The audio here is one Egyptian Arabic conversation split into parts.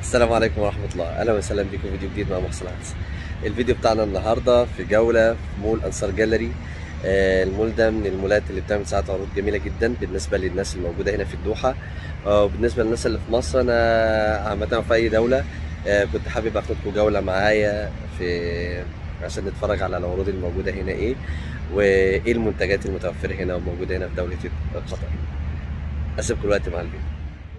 السلام عليكم ورحمة الله أهلا وسهلا بكم في فيديو جديد مع محسن عدس الفيديو بتاعنا النهاردة في جولة في مول أنصار جاليري آه، المول ده من المولات اللي بتعمل ساعات عروض جميلة جدا بالنسبة للناس الموجودة هنا في الدوحة آه، وبالنسبة للناس اللي في مصر أنا عامة في أي دولة آه، كنت حابب أخدكم جولة معايا في عشان نتفرج على العروض الموجودة هنا إيه وإيه المنتجات المتوفرة هنا وموجودة هنا في دولة قطر أسيبكم الوقت مع الفيديو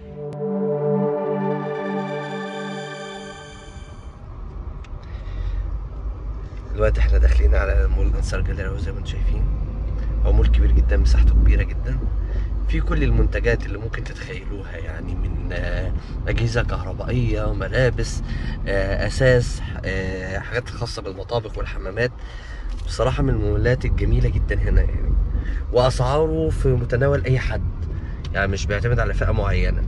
دلوقتي احنا داخلين على مول انصار جاليري زي ما انتم شايفين هو مول كبير جدا مساحته كبيره جدا في كل المنتجات اللي ممكن تتخيلوها يعني من آه، اجهزه كهربائيه ملابس آه، اساس آه، حاجات خاصه بالمطابخ والحمامات بصراحه من المولات الجميله جدا هنا يعني واسعاره في متناول اي حد يعني مش بيعتمد على فئه معينه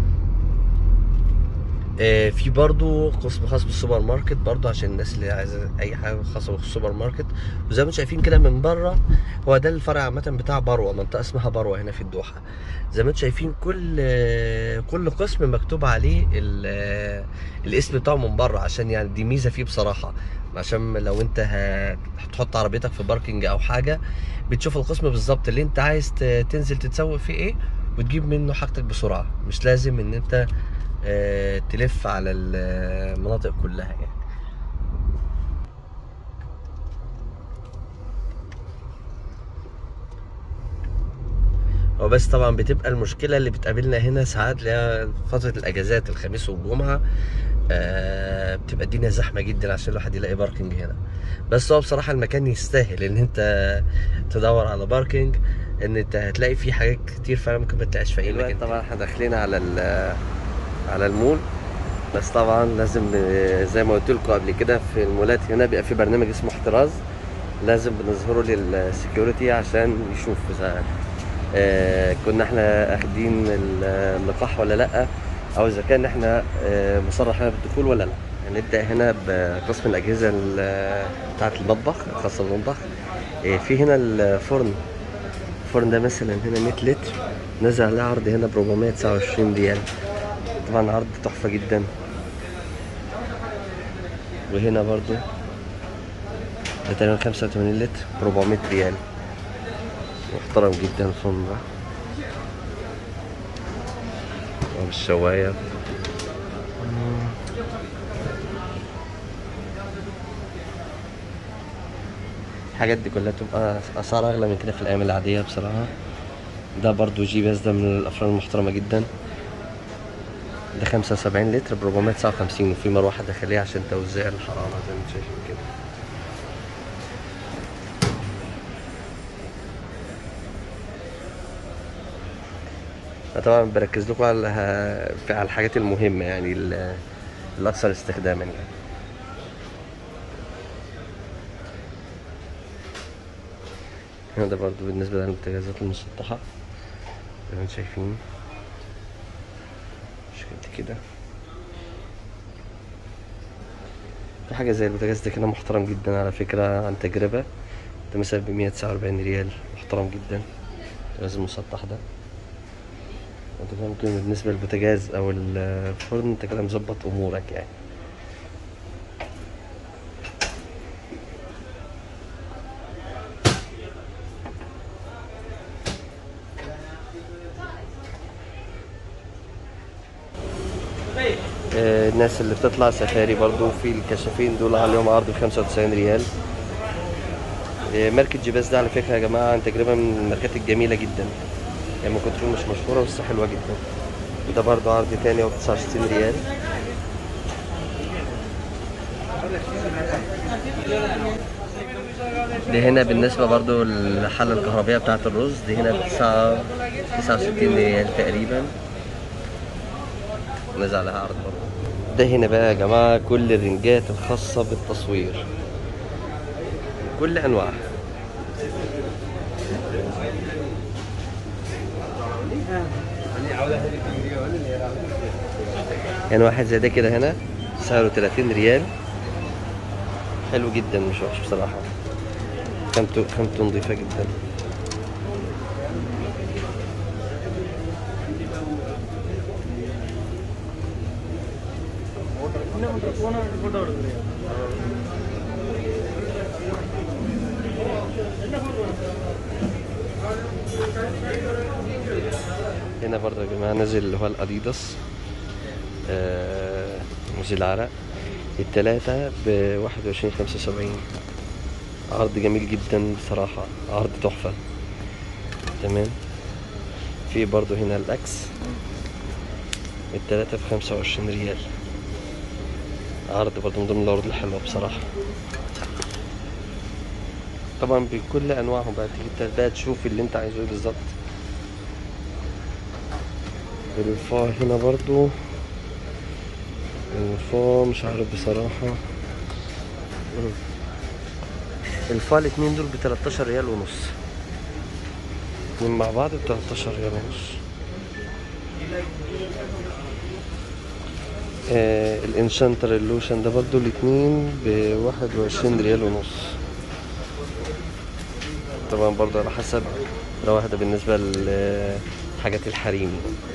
آه، في برضو قسم خاص بالسوبر ماركت برضو عشان الناس اللي عايزه اي حاجه خاصه بالسوبر ماركت وزي ما انتم شايفين كده من بره هو ده الفرع عامه بتاع بروه منطقه اسمها بروه هنا في الدوحه زي ما انتم شايفين كل آه، كل قسم مكتوب عليه ال- آه، الاسم بتاعه من بره عشان يعني دي ميزه فيه بصراحه عشان لو انت ه- هتحط عربيتك في باركنج او حاجه بتشوف القسم بالظبط اللي انت عايز ت- تنزل تتسوق فيه ايه وتجيب منه حاجتك بسرعه مش لازم ان انت آه، تلف على المناطق كلها يعني هو بس طبعا بتبقى المشكلة اللي بتقابلنا هنا ساعات اللي هي فترة الأجازات الخميس والجمعة آه بتبقى الدنيا زحمة جدا عشان الواحد يلاقي باركنج هنا بس هو بصراحة المكان يستاهل إن أنت تدور على باركنج إن أنت هتلاقي فيه حاجات كتير فعلا ممكن ما تلاقيش في أي مكان طبعا احنا داخلين على على المول بس طبعا لازم آه، زي ما قلت لكم قبل كده في المولات هنا بيبقى في برنامج اسمه احتراز لازم بنظهره للسكيورتي عشان يشوف اذا آه، كنا احنا اخدين اللقاح ولا لا او اذا كان احنا آه، مصرح لنا بالدخول ولا لا هنبدا هنا بقسم الاجهزه ال- بتاعه المطبخ الخاصه بالمطبخ آه، في هنا الفرن الفرن ده مثلا هنا 100 لتر نزل عليه عرض هنا ب 429 ريال طبعا عرض تحفه جدا وهنا برضو ده تقريبا 85 لتر ب 400 ريال محترم جدا الفرن ده والشواية الحاجات دي كلها تبقى اسعار اغلى من كده في الايام العاديه بصراحه ده برضو جي بس ده من الافران المحترمه جدا ده 75 لتر ب 459 وفي مروحه داخليه عشان توزيع الحراره زي ما انتم شايفين كده أنا طبعا بركز لكم على في- على الحاجات المهمه يعني ال- الاكثر استخداما يعني هنا ده برضو بالنسبه للمنتجات المسطحه زي ما انتم شايفين مش قد كده في حاجة زي البوتاجاز ده كده محترم جدا على فكرة عن تجربة ده مثلا بمية تسعة وأربعين ريال محترم جدا البوتاجاز المسطح ده انت كده ممكن بالنسبة للبوتاجاز أو الفرن انت كده مظبط أمورك يعني آه، الناس اللي بتطلع سفاري برضو في الكشافين دول عليهم عرض ب 95 ريال آه، ماركة جيباز ده على فكرة يا جماعة عن تجربة من الماركات الجميلة جدا يعني ممكن تكون مش مشهورة بس حلوة جدا وده برضو عرض تاني هو ب 69 ريال دي هنا بالنسبة برضو الحلة الكهربائية بتاعة الرز دي هنا ب 69 ريال تقريبا نزل عليها عرض برضه ده هنا بقى يا جماعة كل الرنجات الخاصة بالتصوير كل أنواعها يعني واحد زي ده كده هنا سعره 30 ريال حلو جدا مش وحش بصراحة خامته خامته نظيفة جدا هنا برضه يا جماعة نازل اللي هو الأديداس آه موزي العرق التلاتة ب 21 75 عرض جميل جدا بصراحة عرض تحفة تمام في برضه هنا الأكس التلاتة بخمسة وعشرين ريال عرض برضه من ضمن العروض الحلوة بصراحة طبعا بكل أنواعهم بقى تيجي بقى تشوف اللي أنت عايزه إيه بالظبط الفا هنا برضو الفا مش عارف بصراحة الفا الاتنين دول بتلاتاشر ريال ونص اتنين مع بعض بتلاتاشر ريال ونص آه الانشانتر اللوشن ده برضو الاتنين بواحد وعشرين ريال ونص طبعا برضو على حسب ده واحدة بالنسبة لحاجات الحريم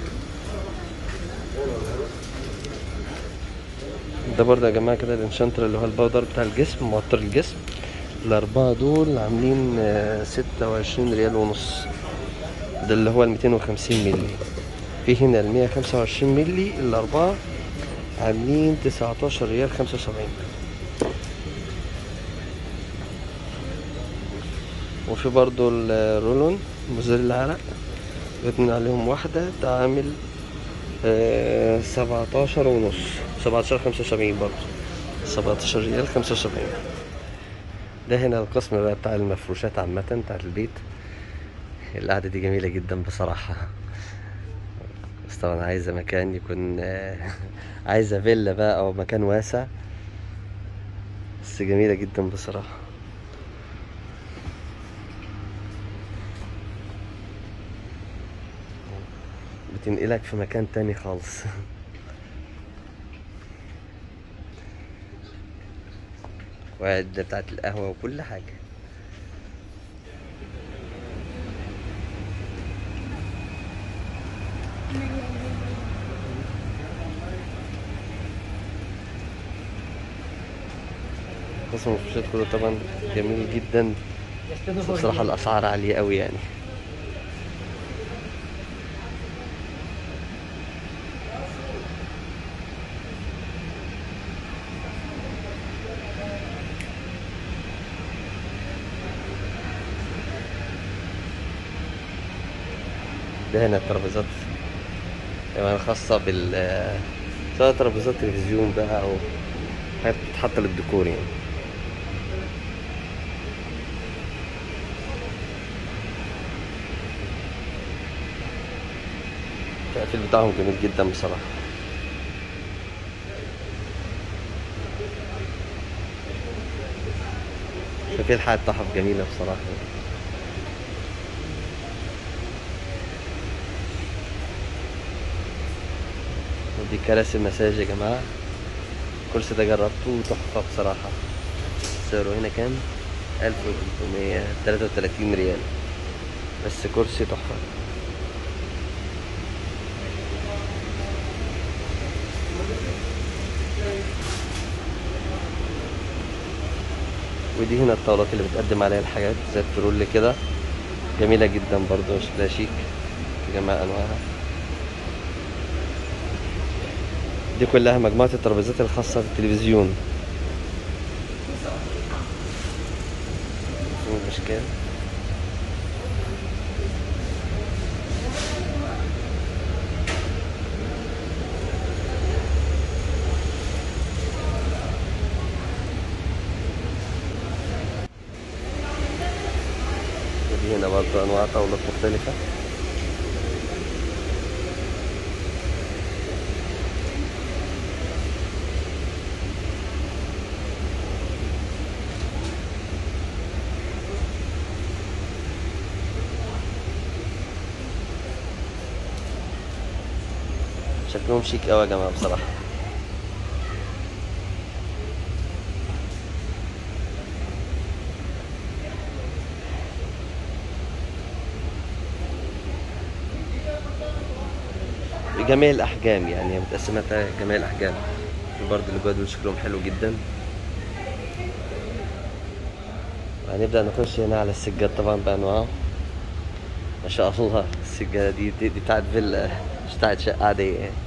ده برضه يا جماعة كده الانشانتر اللي هو البودر بتاع الجسم معطر الجسم الأربعة دول عاملين ستة وعشرين ريال ونص ده اللي هو الميتين وخمسين ملي في هنا المية خمسة وعشرين ملي الأربعة عاملين تسعتاشر ريال خمسة وسبعين وفي برضو الرولون مزيل العرق اتنين عليهم واحدة ده عامل سبعتاشر ونص سبعتاشر خمسة وسبعين برضو سبعتاشر ريال خمسة وسبعين ده هنا القسم بقى بتاع المفروشات عامة بتاعت البيت القعدة دي جميلة جدا بصراحة بس طبعا عايزة مكان يكون عايزة فيلا بقى أو مكان واسع بس جميلة جدا بصراحة بتنقلك في مكان تاني خالص وعدة بتاعت القهوة وكل حاجة قسم الفروشات كله طبعا جميل جدا بس بصراحة الأسعار عالية أوي يعني ده هنا الترابيزات كمان خاصة بال سواء ترابيزات تلفزيون بقى أو حاجات بتتحط للديكور يعني التقفيل بتاعهم جميل جدا بصراحة ففي الحاجة تحف جميلة بصراحة ودي كراسي مساج يا جماعة الكرسي ده جربته تحفة بصراحة سعره هنا كام؟ ألف وتلتمية تلاتة وتلاتين ريال بس كرسي تحفة ودي هنا الطاولات اللي بتقدم عليها الحاجات زي الترول كده جميلة جدا برضو شكلها شيك في جميع أنواعها دي كلها مجموعة الترابيزات الخاصة بالتلفزيون الأشكال ودي هنا برضه أنواع طاولات مختلفة شكلهم شيك قوي يا جماعه بصراحه بجميع الاحجام يعني متقسمه جميع الاحجام في برضه اللي جوه دول شكلهم حلو جدا هنبدأ نخش هنا على السجاد طبعا بأنواعه ما شاء الله السجادة دي دي, دي بتاعت فيلا مش بتاعت شقة عادية يعني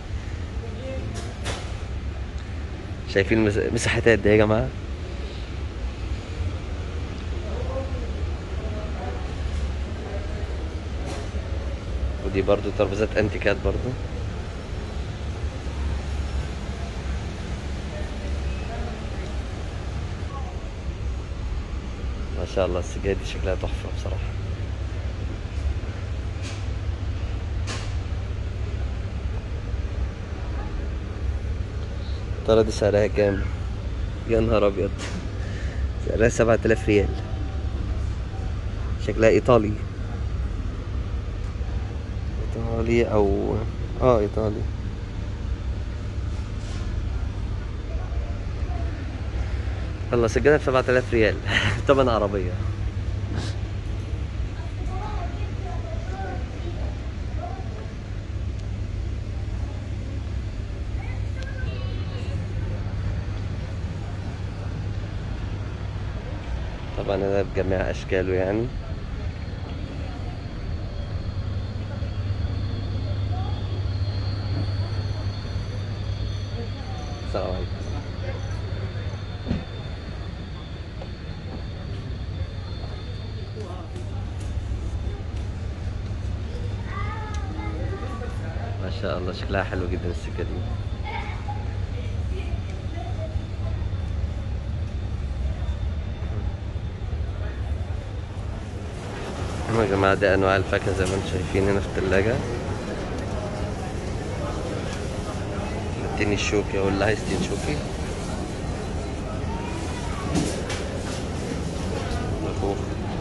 شايفين مس- مساحتها قد ايه يا جماعة؟ ودي برضو ترابيزات انتيكات برضو ما شاء الله السجاد دي شكلها تحفة بصراحة ترى دي سعرها كام؟ يا نهار أبيض سعرها سبعة آلاف ريال شكلها إيطالي إيطالي أو آه إيطالي يلا سجلها ب 7000 ريال تمن عربية طبعا هذا بجميع أشكاله يعني السلام عليكم ما شاء الله شكلها حلو جدا السكة دي يا جماعة دي أنواع الفاكهة زي ما انتم شايفين هنا في التلاجة التين الشوكي أو اللي عايز تين شوكي مطبوخ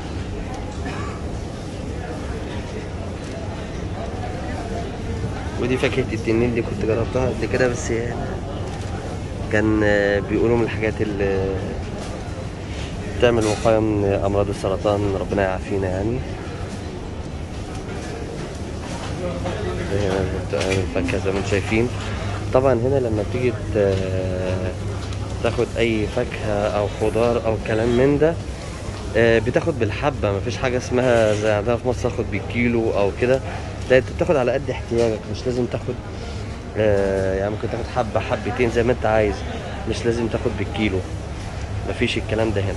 ودي فاكهة التنين دي كنت جربتها قبل كده بس يعني كان آه، بيقولوا من الحاجات اللي بتعمل وقاية من أمراض السرطان ربنا يعافينا يعني زي ما بتعمل الفاكهة زي ما انتم شايفين طبعا هنا لما بتيجي ت- تاخد أي فاكهة أو خضار أو كلام من ده آه، بتاخد بالحبة مفيش حاجة اسمها زي عندنا في مصر تاخد بالكيلو أو كده لا انت بتاخد على قد احتياجك مش لازم تاخد آه، يعني ممكن تاخد حبة حبتين زي ما انت عايز مش لازم تاخد بالكيلو مفيش الكلام ده هنا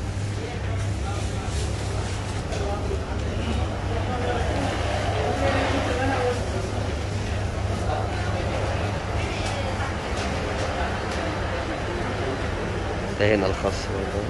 ده هنا الخاص برضه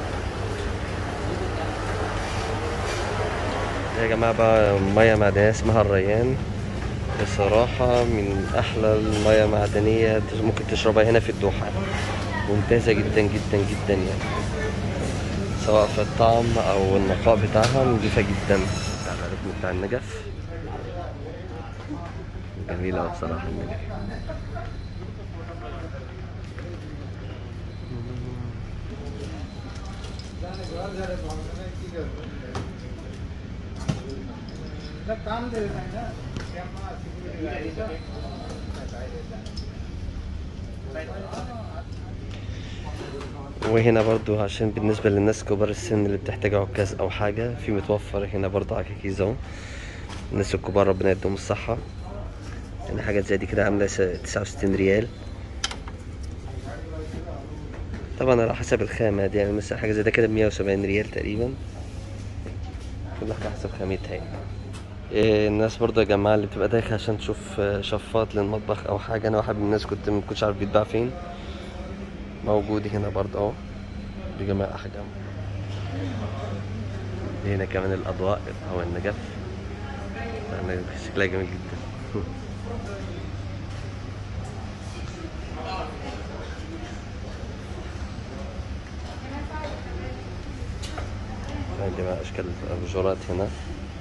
يا جماعة بقى مية معدنية اسمها الريان بصراحة من أحلى المية معدنية تش- ممكن تشربها هنا في الدوحة ممتازة جدا جدا جدا يعني سواء في الطعم أو النقاء بتاعها نضيفة جدا بتاع الركن بتاع النجف جميلة أوي بصراحة النجف وهنا برضو عشان بالنسبة للناس كبار السن اللي بتحتاج عكاز أو حاجة في متوفر هنا برضو عكاكيز أهو الناس الكبار ربنا يديهم الصحة هنا حاجات زي دي كده عاملة تسعة وستين ريال طبعا على حسب الخامة دي يعني مثلا حاجة زي ده كده بمية وسبعين ريال تقريبا كل حاجة حسب خامتها يعني إيه الناس برضه يا جماعة اللي بتبقى دايخة عشان تشوف آه، شفاط للمطبخ أو حاجة أنا واحد من الناس كنت مكنتش عارف بيتباع فين موجود هنا برضه أهو بجميع أحجام هنا كمان الأضواء أو النجف يعني شكلها جميل جدا عندي بقى أشكال الأباجورات هنا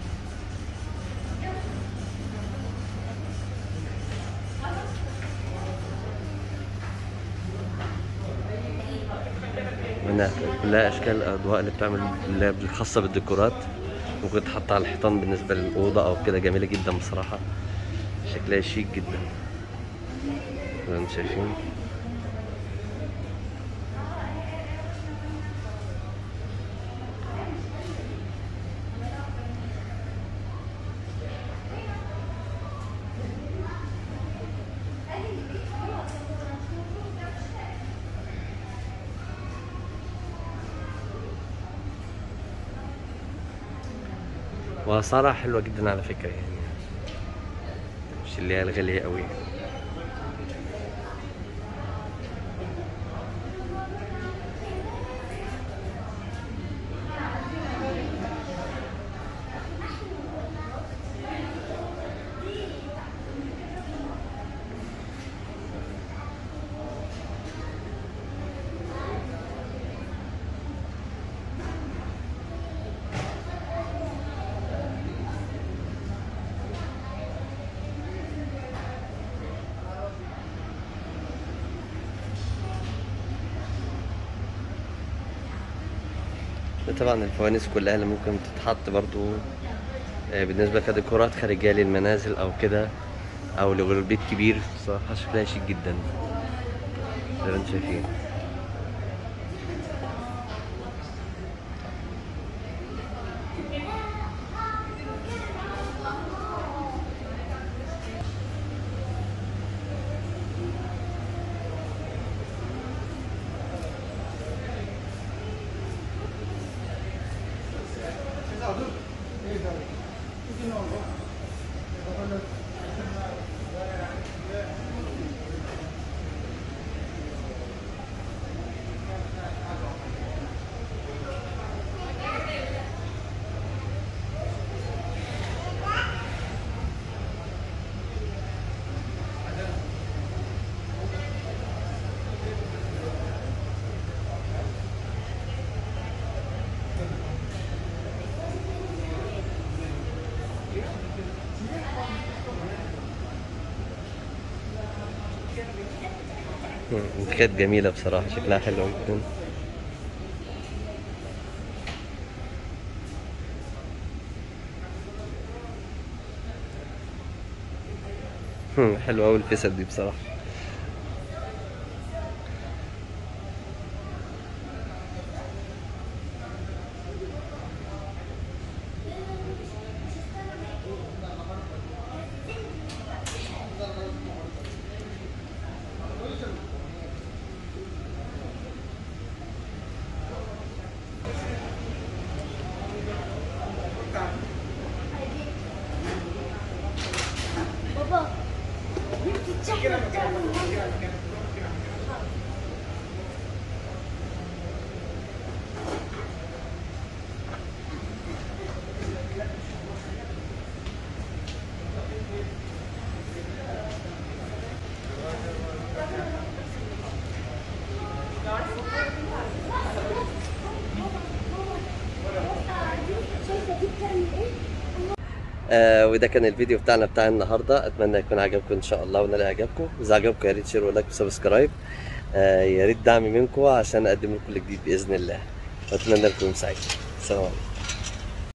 هنا كلها اشكال الاضواء اللي بتعمل اللي هي الخاصه بالديكورات ممكن تحط على الحيطان بالنسبه للاوضه او كده جميله جدا بصراحه شكلها شيك جدا زي ما انتم شايفين واسعارها حلوه جدا على فكره يعني مش اللي هي الغاليه قوي ده طبعا الفوانيس كلها اللي ممكن تتحط برضو آه، بالنسبة كديكورات خارجية للمنازل أو كده أو لو البيت كبير بصراحة شكلها شيك جدا زي ما انتم شايفين مم، كانت جميلة بصراحة شكلها حلو جدا مم، حلوة أوي الفيسة دي بصراحة بابا انت تشحن بتعمل شايفه دي بتعمل ايه؟ آه وده كان الفيديو بتاعنا بتاع النهارده اتمنى يكون عجبكم ان شاء الله ونال اعجابكم اذا عجبكم يا ريت شير ولايك وسبسكرايب آه يا ريت دعم منكم عشان اقدم لكم الجديد باذن الله واتمنى لكم سعيد السلام عليكم